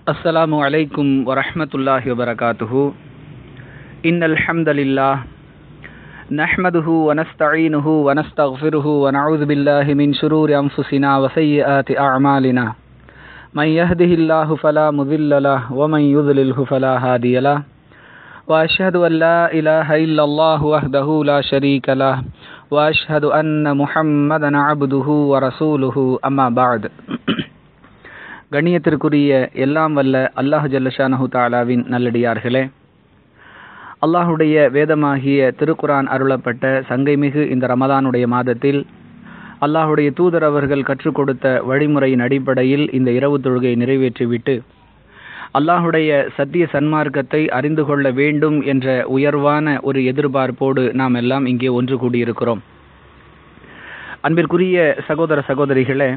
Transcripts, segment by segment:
السلام عليكم ورحمة الله وبركاته إن الحمد لله نحمده ونستعينه ونستغفره ونعوذ بالله من شرور أنفسنا وسيئات أعمالنا من يهده الله فلا مضل له ومن يضلله فلا هادي له وأشهد أن لا إله إلا الله وحده لا شريك له وأشهد أن محمدا عبده ورسوله أما بعد கண்ணியத்திற்குரிய எல்லாம் வல்ல அல்லாஹ் ஜல்லஷானஹு தாலாவின் நல்லடியார்களே அல்லாஹுடைய வேதமாகிய திருக்குரான் அருளப்பட்ட சங்கைமிகு இந்த ரமதானுடைய மாதத்தில் அல்லாஹுடைய தூதர் அவர்கள் கற்றுக் கொடுத்த வழிமுறையின் அடிப்படையில் இந்த இரவு தொழுகை நிறைவேற்றிவிட்டு அல்லாஹுடைய சத்திய சன்மார்க்கத்தை அறிந்து கொள்ள வேண்டும் என்ற உயர்வான ஒரு எதிர்பார்ப்போடு நாம் எல்லாம் இங்கே ஒன்று கூடியிருக்கிறோம் அன்பிற்குரிய சகோதர சகோதரிகளே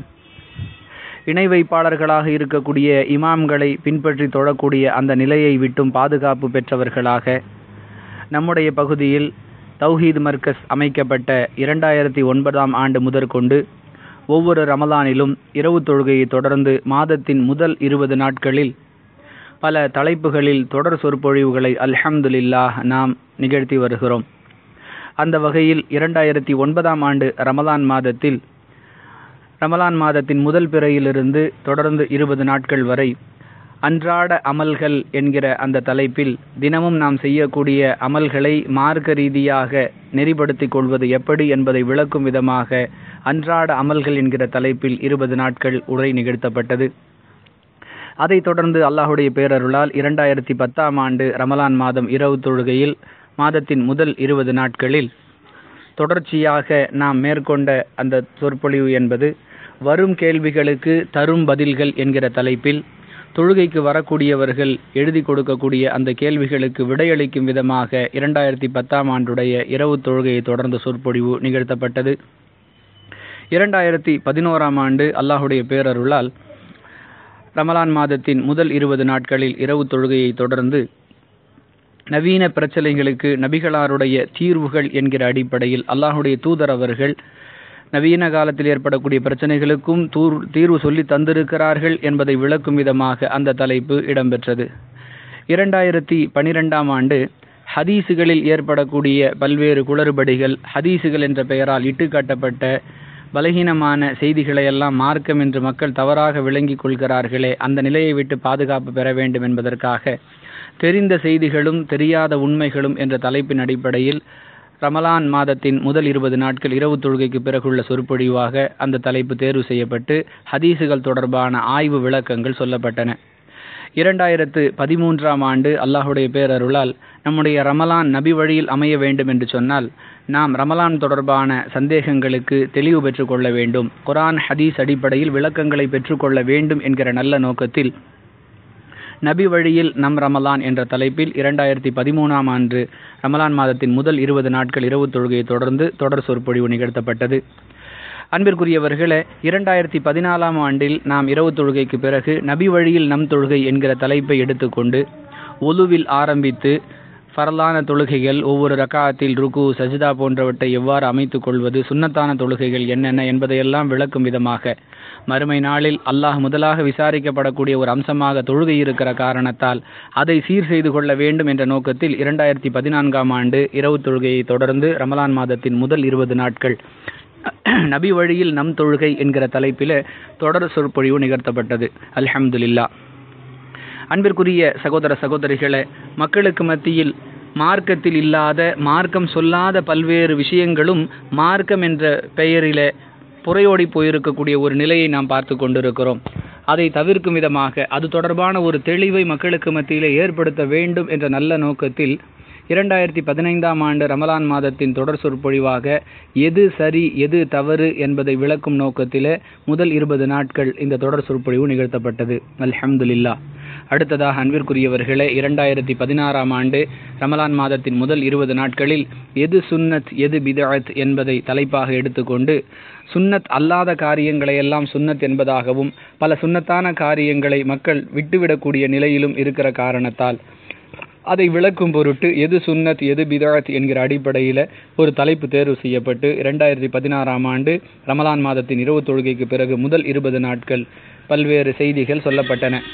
இணை வைப்பாளர்களாக இருக்கக்கூடிய இமாம்களை பின்பற்றி தொழக்கூடிய அந்த நிலையை விட்டும் பாதுகாப்பு பெற்றவர்களாக நம்முடைய பகுதியில் தௌஹீத் மர்கஸ் அமைக்கப்பட்ட இரண்டாயிரத்தி ஒன்பதாம் ஆண்டு முதற்கொண்டு ஒவ்வொரு ரமலானிலும் இரவு தொழுகையை தொடர்ந்து மாதத்தின் முதல் இருபது நாட்களில் பல தலைப்புகளில் தொடர் சொற்பொழிவுகளை அல்ஹம்துலில்லாஹ் நாம் நிகழ்த்தி வருகிறோம் அந்த வகையில் இரண்டாயிரத்தி ஒன்பதாம் ஆண்டு ரமலான் மாதத்தில் ரமலான் மாதத்தின் முதல் பிறையிலிருந்து தொடர்ந்து இருபது நாட்கள் வரை அன்றாட அமல்கள் என்கிற அந்த தலைப்பில் தினமும் நாம் செய்யக்கூடிய அமல்களை மார்க்க ரீதியாக நெறிப்படுத்திக் கொள்வது எப்படி என்பதை விளக்கும் விதமாக அன்றாட அமல்கள் என்கிற தலைப்பில் இருபது நாட்கள் உரை நிகழ்த்தப்பட்டது அதைத் தொடர்ந்து அல்லாஹுடைய பேரருளால் இரண்டாயிரத்தி பத்தாம் ஆண்டு ரமலான் மாதம் இரவு தொழுகையில் மாதத்தின் முதல் இருபது நாட்களில் தொடர்ச்சியாக நாம் மேற்கொண்ட அந்த சொற்பொழிவு என்பது வரும் கேள்விகளுக்கு தரும் பதில்கள் என்கிற தலைப்பில் தொழுகைக்கு வரக்கூடியவர்கள் எழுதி கொடுக்கக்கூடிய அந்த கேள்விகளுக்கு விடையளிக்கும் விதமாக இரண்டாயிரத்தி பத்தாம் ஆண்டுடைய இரவு தொழுகையை தொடர்ந்த சொற்பொழிவு நிகழ்த்தப்பட்டது இரண்டாயிரத்தி பதினோராம் ஆண்டு அல்லாஹுடைய பேரருளால் ரமலான் மாதத்தின் முதல் இருபது நாட்களில் இரவு தொழுகையை தொடர்ந்து நவீன பிரச்சனைகளுக்கு நபிகளாருடைய தீர்வுகள் என்கிற அடிப்படையில் அல்லாஹுடைய தூதர் அவர்கள் நவீன காலத்தில் ஏற்படக்கூடிய பிரச்சனைகளுக்கும் தூர் தீர்வு சொல்லி தந்திருக்கிறார்கள் என்பதை விளக்கும் விதமாக அந்த தலைப்பு இடம்பெற்றது இரண்டாயிரத்தி பனிரெண்டாம் ஆண்டு ஹதீஸுகளில் ஏற்படக்கூடிய பல்வேறு குளறுபடிகள் ஹதீஸுகள் என்ற பெயரால் இட்டுக்காட்டப்பட்ட பலகீனமான செய்திகளை எல்லாம் மார்க்கம் என்று மக்கள் தவறாக விளங்கிக் கொள்கிறார்களே அந்த நிலையை விட்டு பாதுகாப்பு பெற வேண்டும் என்பதற்காக தெரிந்த செய்திகளும் தெரியாத உண்மைகளும் என்ற தலைப்பின் அடிப்படையில் ரமலான் மாதத்தின் முதல் இருபது நாட்கள் இரவு தொழுகைக்கு பிறகுள்ள சொற்பொழிவாக அந்த தலைப்பு தேர்வு செய்யப்பட்டு ஹதீஸுகள் தொடர்பான ஆய்வு விளக்கங்கள் சொல்லப்பட்டன இரண்டாயிரத்து பதிமூன்றாம் ஆண்டு அல்லாஹுடைய பேரருளால் நம்முடைய ரமலான் நபி வழியில் அமைய வேண்டும் என்று சொன்னால் நாம் ரமலான் தொடர்பான சந்தேகங்களுக்கு தெளிவு பெற்றுக்கொள்ள வேண்டும் குரான் ஹதீஸ் அடிப்படையில் விளக்கங்களை பெற்றுக்கொள்ள வேண்டும் என்கிற நல்ல நோக்கத்தில் நபி வழியில் நம் ரமலான் என்ற தலைப்பில் இரண்டாயிரத்தி பதிமூணாம் ஆண்டு ரமலான் மாதத்தின் முதல் இருபது நாட்கள் இரவு தொழுகையை தொடர்ந்து தொடர் சொற்பொழிவு நிகழ்த்தப்பட்டது அன்பிற்குரியவர்களே இரண்டாயிரத்தி பதினாலாம் ஆண்டில் நாம் இரவு தொழுகைக்கு பிறகு நபி வழியில் நம் தொழுகை என்கிற தலைப்பை எடுத்துக்கொண்டு ஒலுவில் ஆரம்பித்து ஃபரலான தொழுகைகள் ஒவ்வொரு ரக்காத்தில் ருக்கு சஜிதா போன்றவற்றை எவ்வாறு அமைத்துக் கொள்வது சுண்ணத்தான தொழுகைகள் என்னென்ன என்பதையெல்லாம் விளக்கும் விதமாக மறுமை நாளில் அல்லாஹ் முதலாக விசாரிக்கப்படக்கூடிய ஒரு அம்சமாக தொழுகை இருக்கிற காரணத்தால் அதை சீர் செய்து கொள்ள வேண்டும் என்ற நோக்கத்தில் இரண்டாயிரத்தி பதினான்காம் ஆண்டு இரவு தொழுகையை தொடர்ந்து ரமலான் மாதத்தின் முதல் இருபது நாட்கள் நபி வழியில் நம் தொழுகை என்கிற தலைப்பில் தொடர் சொற்பொழிவு நிகழ்த்தப்பட்டது அல்ஹம்துலில்லா அன்பிற்குரிய சகோதர சகோதரிகளே மக்களுக்கு மத்தியில் மார்க்கத்தில் இல்லாத மார்க்கம் சொல்லாத பல்வேறு விஷயங்களும் மார்க்கம் என்ற பெயரில புறையோடி போயிருக்கக்கூடிய ஒரு நிலையை நாம் பார்த்து கொண்டிருக்கிறோம் அதை தவிர்க்கும் விதமாக அது தொடர்பான ஒரு தெளிவை மக்களுக்கு மத்தியிலே ஏற்படுத்த வேண்டும் என்ற நல்ல நோக்கத்தில் இரண்டாயிரத்தி பதினைந்தாம் ஆண்டு ரமலான் மாதத்தின் தொடர் சொற்பொழிவாக எது சரி எது தவறு என்பதை விளக்கும் நோக்கத்தில் முதல் இருபது நாட்கள் இந்த தொடர் சொற்பொழிவு நிகழ்த்தப்பட்டது அல்ஹம்துலில்லா அடுத்ததாக அன்பிற்குரியவர்களே இரண்டாயிரத்தி பதினாறாம் ஆண்டு ரமலான் மாதத்தின் முதல் இருபது நாட்களில் எது சுன்னத் எது பிதஅத் என்பதை தலைப்பாக எடுத்துக்கொண்டு சுன்னத் அல்லாத காரியங்களை எல்லாம் சுன்னத் என்பதாகவும் பல சுன்னத்தான காரியங்களை மக்கள் விட்டுவிடக்கூடிய நிலையிலும் இருக்கிற காரணத்தால் அதை விளக்கும் பொருட்டு எது சுன்னத் எது பிதாத் என்கிற அடிப்படையில் ஒரு தலைப்பு தேர்வு செய்யப்பட்டு இரண்டாயிரத்தி பதினாறாம் ஆண்டு ரமலான் மாதத்தின் இரவு தொழுகைக்கு பிறகு முதல் இருபது நாட்கள் பல்வேறு செய்திகள் சொல்லப்பட்டன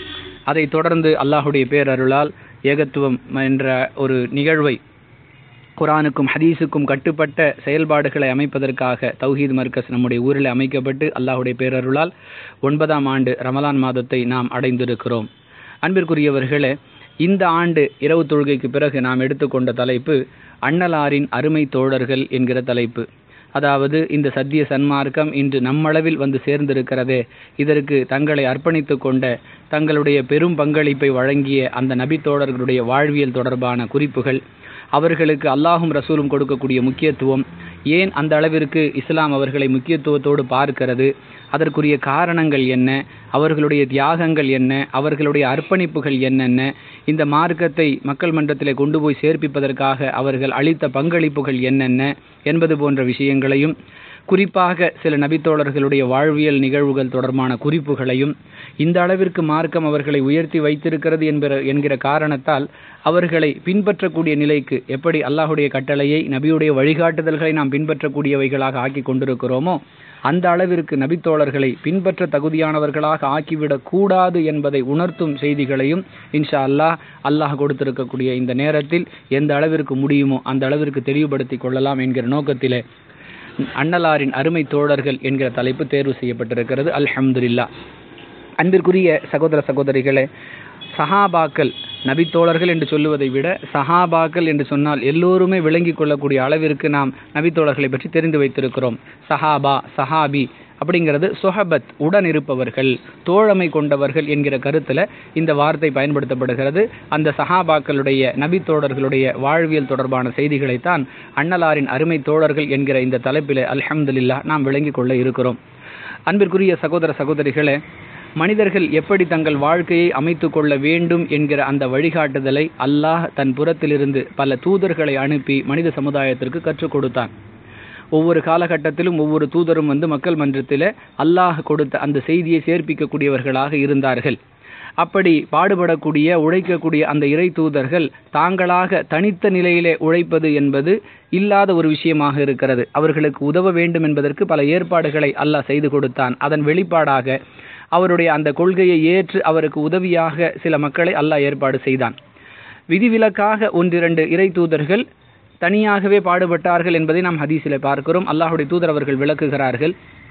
அதைத் தொடர்ந்து அல்லாஹுடைய பேரருளால் ஏகத்துவம் என்ற ஒரு நிகழ்வை குரானுக்கும் ஹதீஸுக்கும் கட்டுப்பட்ட செயல்பாடுகளை அமைப்பதற்காக தௌஹீத் மர்க்கஸ் நம்முடைய ஊரில் அமைக்கப்பட்டு அல்லாஹுடைய பேரருளால் ஒன்பதாம் ஆண்டு ரமலான் மாதத்தை நாம் அடைந்திருக்கிறோம் அன்பிற்குரியவர்களே இந்த ஆண்டு இரவு தொழுகைக்கு பிறகு நாம் எடுத்துக்கொண்ட தலைப்பு அண்ணலாரின் அருமை தோழர்கள் என்கிற தலைப்பு அதாவது இந்த சத்திய சன்மார்க்கம் இன்று நம்மளவில் வந்து சேர்ந்திருக்கிறதே இதற்கு தங்களை அர்ப்பணித்து கொண்ட தங்களுடைய பெரும் பங்களிப்பை வழங்கிய அந்த நபி தோழர்களுடைய வாழ்வியல் தொடர்பான குறிப்புகள் அவர்களுக்கு அல்லாஹும் ரசூலும் கொடுக்கக்கூடிய முக்கியத்துவம் ஏன் அந்த அளவிற்கு இஸ்லாம் அவர்களை முக்கியத்துவத்தோடு பார்க்கிறது அதற்குரிய காரணங்கள் என்ன அவர்களுடைய தியாகங்கள் என்ன அவர்களுடைய அர்ப்பணிப்புகள் என்னென்ன இந்த மார்க்கத்தை மக்கள் மன்றத்திலே கொண்டு போய் சேர்ப்பிப்பதற்காக அவர்கள் அளித்த பங்களிப்புகள் என்னென்ன என்பது போன்ற விஷயங்களையும் குறிப்பாக சில நபித்தோழர்களுடைய வாழ்வியல் நிகழ்வுகள் தொடர்பான குறிப்புகளையும் இந்த அளவிற்கு மார்க்கம் அவர்களை உயர்த்தி வைத்திருக்கிறது என்கிற என்கிற காரணத்தால் அவர்களை பின்பற்றக்கூடிய நிலைக்கு எப்படி அல்லாஹுடைய கட்டளையை நபியுடைய வழிகாட்டுதல்களை நாம் பின்பற்றக்கூடியவைகளாக ஆக்கி கொண்டிருக்கிறோமோ அந்த அளவிற்கு நபித்தோழர்களை பின்பற்ற தகுதியானவர்களாக ஆக்கிவிடக் கூடாது என்பதை உணர்த்தும் செய்திகளையும் இன்ஷா அல்லாஹ் அல்லாஹ் கொடுத்திருக்கக்கூடிய இந்த நேரத்தில் எந்த அளவிற்கு முடியுமோ அந்த அளவிற்கு தெளிவுபடுத்திக் கொள்ளலாம் என்கிற நோக்கத்திலே அன்னலாரின் அருமை தோழர்கள் என்கிற தலைப்பு தேர்வு செய்யப்பட்டிருக்கிறது அல்ஹம்துலில்லா அன்பிற்குரிய சகோதர சகோதரிகளே சஹாபாக்கள் நபித்தோழர்கள் என்று சொல்லுவதை விட சஹாபாக்கள் என்று சொன்னால் எல்லோருமே விளங்கி கொள்ளக்கூடிய அளவிற்கு நாம் நபித்தோழர்களை பற்றி தெரிந்து வைத்திருக்கிறோம் சஹாபா சஹாபி அப்படிங்கிறது சொஹபத் உடன் இருப்பவர்கள் தோழமை கொண்டவர்கள் என்கிற கருத்தில் இந்த வார்த்தை பயன்படுத்தப்படுகிறது அந்த சஹாபாக்களுடைய நபித்தோழர்களுடைய வாழ்வியல் தொடர்பான செய்திகளைத்தான் அன்னலாரின் அருமை தோழர்கள் என்கிற இந்த தலைப்பில் அல்ஹம்துலில்லா நாம் விளங்கிக் கொள்ள இருக்கிறோம் அன்பிற்குரிய சகோதர சகோதரிகளே மனிதர்கள் எப்படி தங்கள் வாழ்க்கையை அமைத்து கொள்ள வேண்டும் என்கிற அந்த வழிகாட்டுதலை அல்லாஹ் தன் புறத்திலிருந்து பல தூதர்களை அனுப்பி மனித சமுதாயத்திற்கு கற்றுக் கொடுத்தான் ஒவ்வொரு காலகட்டத்திலும் ஒவ்வொரு தூதரும் வந்து மக்கள் மன்றத்தில் அல்லாஹ் கொடுத்த அந்த செய்தியை சேர்ப்பிக்கக்கூடியவர்களாக இருந்தார்கள் அப்படி பாடுபடக்கூடிய உழைக்கக்கூடிய அந்த இறை தூதர்கள் தாங்களாக தனித்த நிலையிலே உழைப்பது என்பது இல்லாத ஒரு விஷயமாக இருக்கிறது அவர்களுக்கு உதவ வேண்டும் என்பதற்கு பல ஏற்பாடுகளை அல்லாஹ் செய்து கொடுத்தான் அதன் வெளிப்பாடாக அவருடைய அந்த கொள்கையை ஏற்று அவருக்கு உதவியாக சில மக்களை அல்லாஹ் ஏற்பாடு செய்தான் விதிவிலக்காக ஒன்றிரண்டு இறை தூதர்கள் தனியாகவே பாடுபட்டார்கள் என்பதை நாம் ஹதீஸில் பார்க்கிறோம் அல்லாஹுடைய தூதர் அவர்கள் விளக்குகிறார்கள்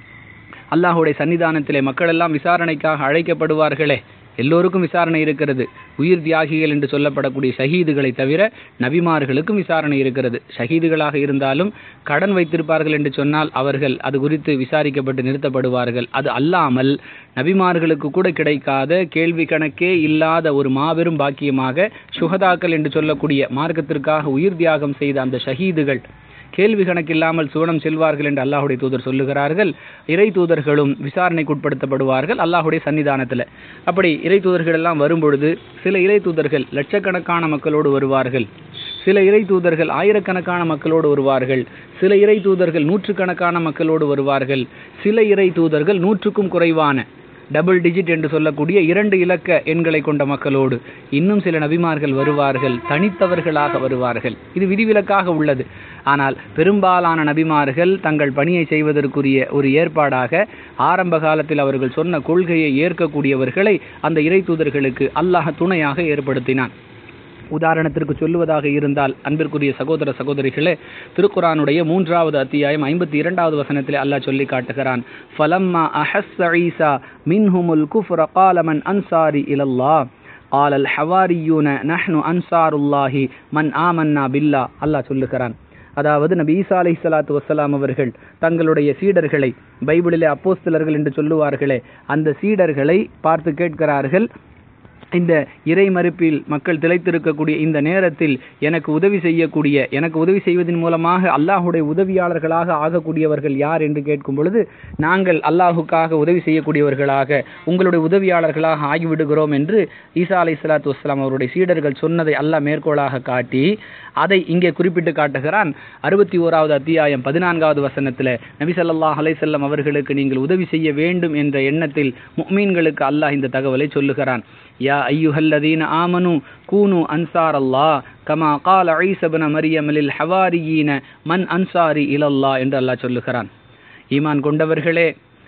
அல்லாஹுடைய சன்னிதானத்திலே மக்கள் எல்லாம் விசாரணைக்காக அழைக்கப்படுவார்களே எல்லோருக்கும் விசாரணை இருக்கிறது உயிர் தியாகிகள் என்று சொல்லப்படக்கூடிய ஷஹீதுகளை தவிர நபிமார்களுக்கும் விசாரணை இருக்கிறது ஷஹீதுகளாக இருந்தாலும் கடன் வைத்திருப்பார்கள் என்று சொன்னால் அவர்கள் அது குறித்து விசாரிக்கப்பட்டு நிறுத்தப்படுவார்கள் அது அல்லாமல் நபிமார்களுக்கு கூட கிடைக்காத கேள்வி கணக்கே இல்லாத ஒரு மாபெரும் பாக்கியமாக சுகதாக்கள் என்று சொல்லக்கூடிய மார்க்கத்திற்காக உயிர் தியாகம் செய்த அந்த ஷஹீதுகள் கேள்வி கணக்கில்லாமல் சுவனம் செல்வார்கள் என்று அல்லாஹுடைய தூதர் சொல்லுகிறார்கள் இறை தூதர்களும் விசாரணைக்குட்படுத்தப்படுவார்கள் அல்லாஹுடைய சன்னிதானத்தில் அப்படி இறை தூதர்கள் எல்லாம் வரும்பொழுது சில இறை தூதர்கள் லட்சக்கணக்கான மக்களோடு வருவார்கள் சில இறை தூதர்கள் ஆயிரக்கணக்கான மக்களோடு வருவார்கள் சில இறை தூதர்கள் நூற்றுக்கணக்கான மக்களோடு வருவார்கள் சில இறை தூதர்கள் நூற்றுக்கும் குறைவான டபுள் டிஜிட் என்று சொல்லக்கூடிய இரண்டு இலக்க எண்களை கொண்ட மக்களோடு இன்னும் சில நபிமார்கள் வருவார்கள் தனித்தவர்களாக வருவார்கள் இது விதிவிலக்காக உள்ளது ஆனால் பெரும்பாலான நபிமார்கள் தங்கள் பணியை செய்வதற்குரிய ஒரு ஏற்பாடாக ஆரம்ப காலத்தில் அவர்கள் சொன்ன கொள்கையை ஏற்கக்கூடியவர்களை அந்த இறை தூதர்களுக்கு அல்லாஹ் துணையாக ஏற்படுத்தினான் உதாரணத்திற்கு சொல்லுவதாக இருந்தால் அன்பிற்குரிய சகோதர சகோதரிகளே திருக்குரானுடைய மூன்றாவது அத்தியாயம் ஐம்பத்தி இரண்டாவது வசனத்திலே அல்லாஹ் சொல்லி காட்டுகிறான் ஃபலம்மா அஹஸ் ஈசா மின்ஹுமுல் குஃப்ர காலமன் அன்சாரி இலல்லா ஆலல் ஹவாரியூன நஹ்னு அன்சாருல்லாஹி மன் ஆமன்னா பில்லா அல்லாஹ் சொல்லுகிறான் அதாவது நபி ஈசா அலை சலாத்து வசலாம் அவர்கள் தங்களுடைய சீடர்களை பைபிளிலே அப்போஸ்தலர்கள் என்று சொல்லுவார்களே அந்த சீடர்களை பார்த்து கேட்கிறார்கள் இந்த இறை மறுப்பில் மக்கள் திளைத்திருக்கக்கூடிய இந்த நேரத்தில் எனக்கு உதவி செய்யக்கூடிய எனக்கு உதவி செய்வதன் மூலமாக அல்லாஹுடைய உதவியாளர்களாக ஆகக்கூடியவர்கள் யார் என்று கேட்கும் பொழுது நாங்கள் அல்லாஹுக்காக உதவி செய்யக்கூடியவர்களாக உங்களுடைய உதவியாளர்களாக ஆகிவிடுகிறோம் என்று ஈசா அலை சலாத்து வஸ்லாம் அவருடைய சீடர்கள் சொன்னதை அல்லாஹ் மேற்கோளாக காட்டி அதை இங்கே குறிப்பிட்டு காட்டுகிறான் அறுபத்தி ஓராவது அத்தியாயம் பதினான்காவது வசனத்தில் நபி ஸல்லல்லாஹு அலைஹி வஸல்லம் அவர்களுக்கு நீங்கள் உதவி செய்ய வேண்டும் என்ற எண்ணத்தில் முஃமின்களுக்கு அல்லாஹ் இந்த தகவலை சொல்லுகிறான் யா ஐயுஹல்லதீன ஆமனு கூனு அன்சார் அல்லாஹ் கமா கால ஈசபன மரியம் லில் ஹவாரியீன மன் அன்சாரி இலல்லா என்று அல்லாஹ் சொல்லுகிறான் ஈமான் கொண்டவர்களே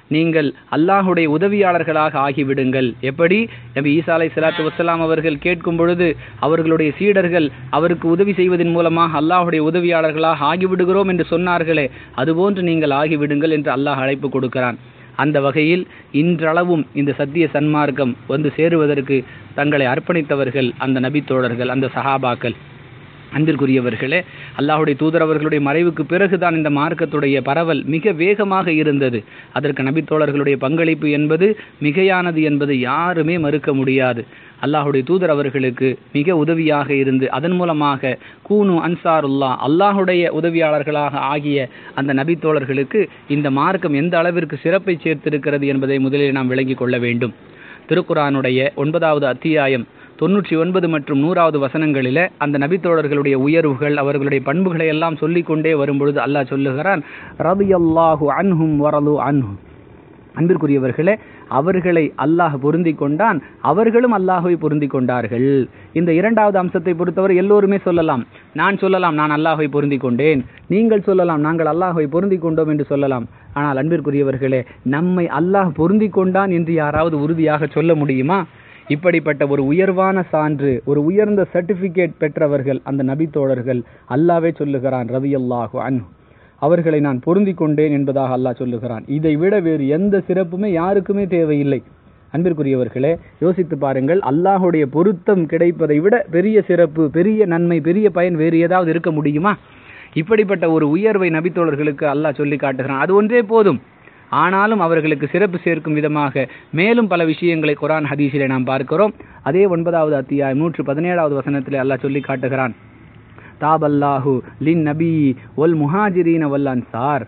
நீங்கள் அல்லாஹுடைய உதவியாளர்களாக ஆகிவிடுங்கள் எப்படி நபி ஈசா அலை சலாத்து வசலாம் அவர்கள் கேட்கும் பொழுது அவர்களுடைய சீடர்கள் அவருக்கு உதவி செய்வதன் மூலமாக அல்லாஹுடைய உதவியாளர்களாக ஆகிவிடுகிறோம் என்று சொன்னார்களே அதுபோன்று நீங்கள் ஆகிவிடுங்கள் என்று அல்லாஹ் அழைப்பு கொடுக்கிறான் அந்த வகையில் இன்றளவும் இந்த சத்திய சன்மார்க்கம் வந்து சேருவதற்கு தங்களை அர்ப்பணித்தவர்கள் அந்த நபித்தோழர்கள் அந்த சஹாபாக்கள் அன்பிற்குரியவர்களே அல்லாஹுடைய தூதர் அவர்களுடைய மறைவுக்கு பிறகுதான் இந்த மார்க்கத்துடைய பரவல் மிக வேகமாக இருந்தது அதற்கு நபித்தோழர்களுடைய பங்களிப்பு என்பது மிகையானது என்பது யாருமே மறுக்க முடியாது அல்லாஹுடைய தூதர் அவர்களுக்கு மிக உதவியாக இருந்து அதன் மூலமாக கூனு அன்சாருல்லா அல்லாஹுடைய உதவியாளர்களாக ஆகிய அந்த நபித்தோழர்களுக்கு இந்த மார்க்கம் எந்த அளவிற்கு சிறப்பை சேர்த்திருக்கிறது என்பதை முதலில் நாம் விளங்கிக் கொள்ள வேண்டும் திருக்குரானுடைய ஒன்பதாவது அத்தியாயம் தொண்ணூற்றி ஒன்பது மற்றும் நூறாவது வசனங்களிலே அந்த நபித்தோழர்களுடைய உயர்வுகள் அவர்களுடைய பண்புகளை எல்லாம் சொல்லிக்கொண்டே வரும்பொழுது அல்லாஹ் சொல்லுகிறான் ரபியல்லாஹு அன்ஹும் வரலு அன்ஹும் அன்பிற்குரியவர்களே அவர்களை அல்லாஹ் பொருந்தி கொண்டான் அவர்களும் அல்லாஹுவை பொருந்தி கொண்டார்கள் இந்த இரண்டாவது அம்சத்தை பொறுத்தவரை எல்லோருமே சொல்லலாம் நான் சொல்லலாம் நான் அல்லாஹை பொருந்தி கொண்டேன் நீங்கள் சொல்லலாம் நாங்கள் அல்லாஹை பொருந்தி கொண்டோம் என்று சொல்லலாம் ஆனால் அன்பிற்குரியவர்களே நம்மை அல்லாஹ் பொருந்தி கொண்டான் என்று யாராவது உறுதியாக சொல்ல முடியுமா இப்படிப்பட்ட ஒரு உயர்வான சான்று ஒரு உயர்ந்த சர்டிபிகேட் பெற்றவர்கள் அந்த நபித்தோழர்கள் அல்லாவே சொல்லுகிறான் ரவி அல்லாஹு அன் அவர்களை நான் பொருந்தி கொண்டேன் என்பதாக அல்லாஹ் சொல்லுகிறான் இதை விட வேறு எந்த சிறப்புமே யாருக்குமே தேவையில்லை அன்பிற்குரியவர்களே யோசித்து பாருங்கள் அல்லாஹுடைய பொருத்தம் கிடைப்பதை விட பெரிய சிறப்பு பெரிய நன்மை பெரிய பயன் வேறு ஏதாவது இருக்க முடியுமா இப்படிப்பட்ட ஒரு உயர்வை நபித்தோழர்களுக்கு அல்லாஹ் சொல்லி காட்டுகிறான் அது ஒன்றே போதும் ஆனாலும் அவர்களுக்கு சிறப்பு சேர்க்கும் விதமாக மேலும் பல விஷயங்களை குரான் ஹதீஸிலே நாம் பார்க்கிறோம் அதே ஒன்பதாவது அத்தியாயம் நூற்று பதினேழாவது வசனத்திலே அல்லாஹ் சொல்லி காட்டுகிறான் தாபல்லாஹு லின் நபி ஒல் முஹாஜிரீன வல் அன்சார்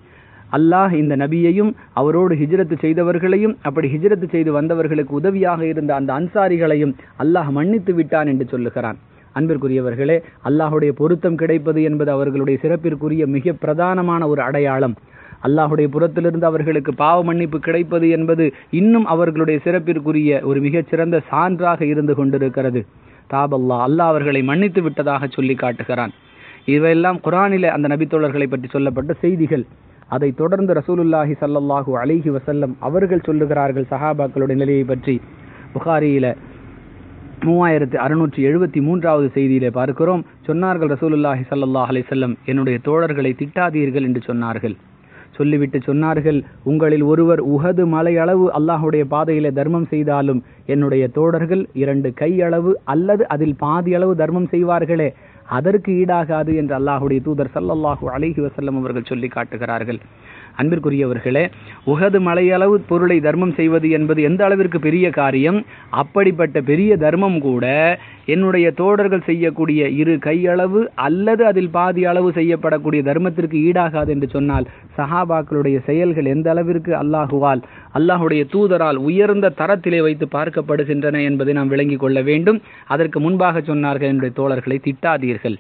அல்லாஹ் இந்த நபியையும் அவரோடு ஹிஜ்ரத்து செய்தவர்களையும் அப்படி ஹிஜ்ரத்து செய்து வந்தவர்களுக்கு உதவியாக இருந்த அந்த அன்சாரிகளையும் அல்லாஹ் மன்னித்து விட்டான் என்று சொல்லுகிறான் அன்பிற்குரியவர்களே அல்லாஹுடைய பொருத்தம் கிடைப்பது என்பது அவர்களுடைய சிறப்பிற்குரிய மிக பிரதானமான ஒரு அடையாளம் அல்லாஹுடைய புறத்திலிருந்து அவர்களுக்கு பாவ மன்னிப்பு கிடைப்பது என்பது இன்னும் அவர்களுடைய சிறப்பிற்குரிய ஒரு மிகச்சிறந்த சான்றாக இருந்து கொண்டிருக்கிறது தாபல்லா அல்லாஹ் அவர்களை மன்னித்து விட்டதாக சொல்லி காட்டுகிறான் இவையெல்லாம் குரானிலே அந்த நபித்தோழர்களை பற்றி சொல்லப்பட்ட செய்திகள் அதை தொடர்ந்து ரசூலுல்லாஹி சல்லல்லாஹு அலைஹி வசல்லம் அவர்கள் சொல்லுகிறார்கள் சஹாபாக்களுடைய நிலையை பற்றி புகாரியில மூவாயிரத்து அறுநூற்றி எழுபத்தி மூன்றாவது செய்தியிலே பார்க்கிறோம் சொன்னார்கள் ரசூலுல்லாஹி சல்லாஹ் அலைசல்லம் என்னுடைய தோழர்களை திட்டாதீர்கள் என்று சொன்னார்கள் சொல்லிவிட்டு சொன்னார்கள் உங்களில் ஒருவர் உகது மலையளவு அல்லாஹுடைய பாதையிலே தர்மம் செய்தாலும் என்னுடைய தோழர்கள் இரண்டு கையளவு அல்லது அதில் பாதி அளவு தர்மம் செய்வார்களே அதற்கு ஈடாகாது என்று அல்லாஹுடைய தூதர் சல்லல்லாஹு அலைஹி வசல்லம் அவர்கள் சொல்லி காட்டுகிறார்கள் அன்பிற்குரியவர்களே உகது மலையளவு பொருளை தர்மம் செய்வது என்பது எந்த அளவிற்கு பெரிய காரியம் அப்படிப்பட்ட பெரிய தர்மம் கூட என்னுடைய தோழர்கள் செய்யக்கூடிய இரு கையளவு அல்லது அதில் பாதி அளவு செய்யப்படக்கூடிய தர்மத்திற்கு ஈடாகாது என்று சொன்னால் சஹாபாக்களுடைய செயல்கள் எந்த அளவிற்கு அல்லாஹுவால் அல்லாஹுடைய தூதரால் உயர்ந்த தரத்திலே வைத்து பார்க்கப்படுகின்றன என்பதை நாம் விளங்கிக் கொள்ள வேண்டும் அதற்கு முன்பாக சொன்னார்கள் என்னுடைய தோழர்களை திட்டாதீர்கள்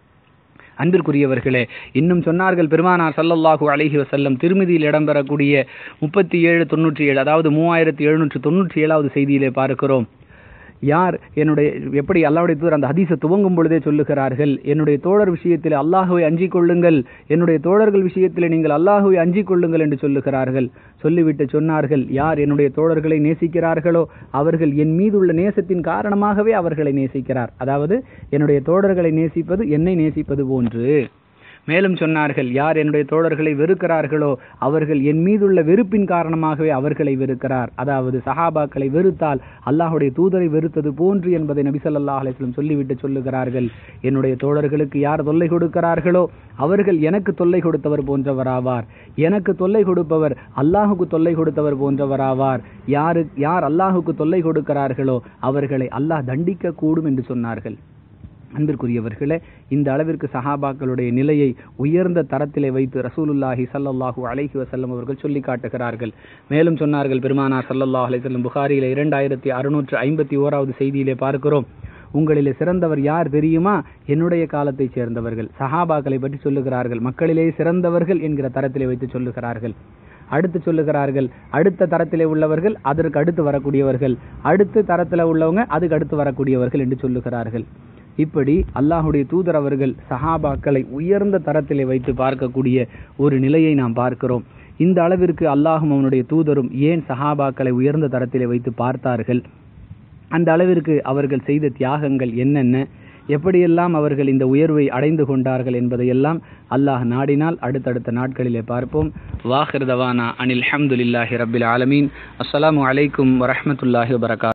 அன்பிற்குரியவர்களே இன்னும் சொன்னார்கள் பெருமானார் சல்லல்லாஹு அலைஹி வசல்லம் திருமதியில் இடம்பெறக்கூடிய முப்பத்தி ஏழு தொண்ணூற்றி ஏழு அதாவது மூவாயிரத்தி எழுநூற்று தொண்ணூற்றி ஏழாவது செய்தியிலே பார்க்கிறோம் யார் என்னுடைய எப்படி அல்லாவுடைய தூதர் அந்த ஹதீஸை துவங்கும் பொழுதே சொல்லுகிறார்கள் என்னுடைய தோழர் விஷயத்தில் அல்லாஹுவை அஞ்சிக் கொள்ளுங்கள் என்னுடைய தோழர்கள் விஷயத்தில் நீங்கள் அல்லாஹுவை அஞ்சிக் கொள்ளுங்கள் என்று சொல்லுகிறார்கள் சொல்லிவிட்டு சொன்னார்கள் யார் என்னுடைய தோழர்களை நேசிக்கிறார்களோ அவர்கள் என் மீதுள்ள நேசத்தின் காரணமாகவே அவர்களை நேசிக்கிறார் அதாவது என்னுடைய தோழர்களை நேசிப்பது என்னை நேசிப்பது போன்று மேலும் சொன்னார்கள் யார் என்னுடைய தோழர்களை வெறுக்கிறார்களோ அவர்கள் என் மீதுள்ள வெறுப்பின் காரணமாகவே அவர்களை வெறுக்கிறார் அதாவது சஹாபாக்களை வெறுத்தால் அல்லாஹுடைய தூதரை வெறுத்தது போன்று என்பதை நபிசல்லா அலிஸ்லம் சொல்லிவிட்டு சொல்லுகிறார்கள் என்னுடைய தோழர்களுக்கு யார் தொல்லை கொடுக்கிறார்களோ அவர்கள் எனக்கு தொல்லை கொடுத்தவர் போன்றவராவார் எனக்கு தொல்லை கொடுப்பவர் அல்லாஹுக்கு தொல்லை கொடுத்தவர் போன்றவராவார் யாரு யார் அல்லாஹுக்கு தொல்லை கொடுக்கிறார்களோ அவர்களை அல்லாஹ் தண்டிக்க கூடும் என்று சொன்னார்கள் அன்பிற்குரியவர்களே இந்த அளவிற்கு சஹாபாக்களுடைய நிலையை உயர்ந்த தரத்திலே வைத்து ரசூலுல்லாஹி சல்லல்லாஹூ அலைஹி வசல்லம் அவர்கள் சொல்லி காட்டுகிறார்கள் மேலும் சொன்னார்கள் பெருமானார் சல்லல்லாஹ் அலைஹி புகாரியில இரண்டாயிரத்தி அறுநூற்று ஐம்பத்தி ஓராவது செய்தியிலே பார்க்கிறோம் உங்களிலே சிறந்தவர் யார் தெரியுமா என்னுடைய காலத்தைச் சேர்ந்தவர்கள் சஹாபாக்களை பற்றி சொல்லுகிறார்கள் மக்களிலே சிறந்தவர்கள் என்கிற தரத்திலே வைத்து சொல்லுகிறார்கள் அடுத்து சொல்லுகிறார்கள் அடுத்த தரத்திலே உள்ளவர்கள் அதற்கு அடுத்து வரக்கூடியவர்கள் அடுத்த தரத்தில் உள்ளவங்க அதுக்கு அடுத்து வரக்கூடியவர்கள் என்று சொல்லுகிறார்கள் இப்படி அல்லாஹுடைய தூதர் அவர்கள் சஹாபாக்களை உயர்ந்த தரத்திலே வைத்து பார்க்கக்கூடிய ஒரு நிலையை நாம் பார்க்கிறோம் இந்த அளவிற்கு அல்லாஹும் அவனுடைய தூதரும் ஏன் சஹாபாக்களை உயர்ந்த தரத்திலே வைத்து பார்த்தார்கள் அந்த அளவிற்கு அவர்கள் செய்த தியாகங்கள் என்னென்ன எப்படியெல்லாம் அவர்கள் இந்த உயர்வை அடைந்து கொண்டார்கள் என்பதையெல்லாம் அல்லாஹ் நாடினால் அடுத்தடுத்த நாட்களிலே பார்ப்போம் வாஹிர் தவானா அனில் அஹமதுல்லாஹி ரபில் ஆலமீன் அஸ்ஸலாமு அலைக்கும் வரஹமத்துல்லாஹி வபரகாத்